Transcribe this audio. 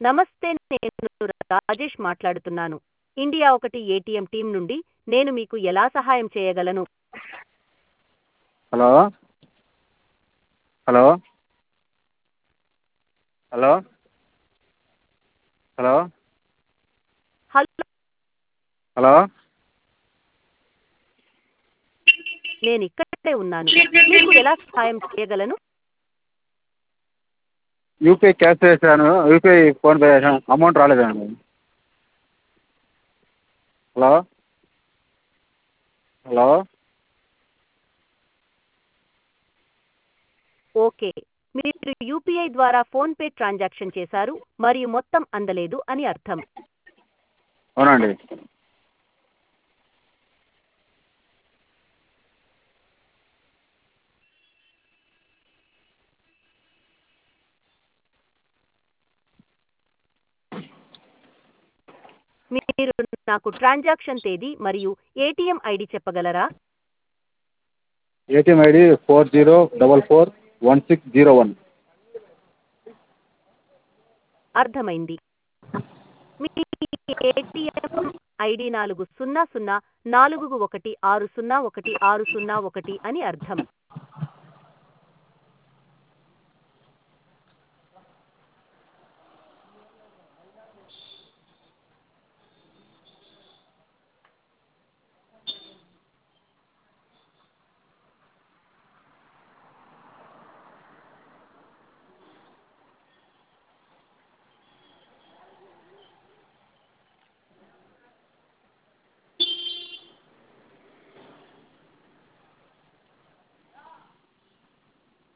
నమస్తే నేను రాజేష్ మాట్లాడుతున్నాను ఇండియా ఒకటి ఏటీఎం టీం నుండి నేను మీకు ఎలా సహాయం చేయగలను hello hello hello hello hello hello నేను ఇక్కడే ఉన్నాను మీకు ఎలా సహాయం చేయగలను యూపీఐ క్యాష్ చేశాను యూపీఐ ఫోన్పే చేశాను అమౌంట్ రాలేదండి హలో హలో ఓకే మీరు యూపీఐ ద్వారా ఫోన్పే ట్రాన్సాక్షన్ చేశారు మరియు మొత్తం అందలేదు అని అర్థం అవునండి మీరు నాకు ట్రాన్సాక్షన్ తేదీ మరియు ఏటీఎం ఐడి చెప్పగలరా ATM ID four zero double four one six zero one అర్థమైంది మీ ఏటీఎం ఐడి నాలుగు సున్నా సున్నా నాలుగు ఒకటి ఆరు సున్నా ఒకటి ఆరు సున్నా ఒకటి అని అర్థం